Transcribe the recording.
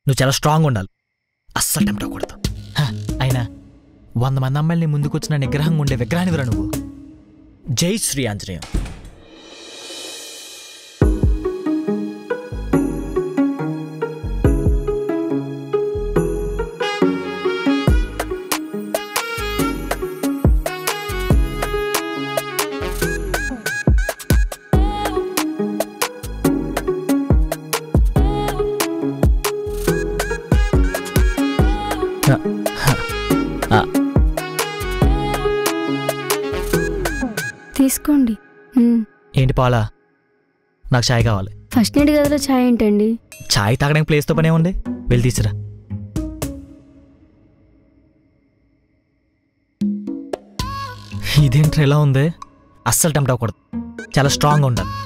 నువ్వు చాలా స్ట్రాంగ్ ఉండాలి అస్సలు టెంప్ట్ అవ్వకూడదు హ, అయినా వంద మంది అమ్మాయిల్ని ముందుకొచ్చిన నిగ్రహంగా ఉండే విగ్రహానివిరా నువ్వు జై శ్రీ ఆంజనేయం హ, హ, ఆ, తీసుకోండి మ్మ్. ఏంటి పాలా నాకు ఛాయ్ కావాలి ఫస్ట్ నైట్ గదిలో ఛాయ్ ఏంటండి ఛాయ్ తాగడానికి ప్లేస్తో పనే ఉంది వెళ్ళి తీసురా ఇదేంట్రా ఎలా ఉంది అస్సలు టెంప్ట్ అవ్వకూడదు చాలా స్ట్రాంగ్గా ఉండాలి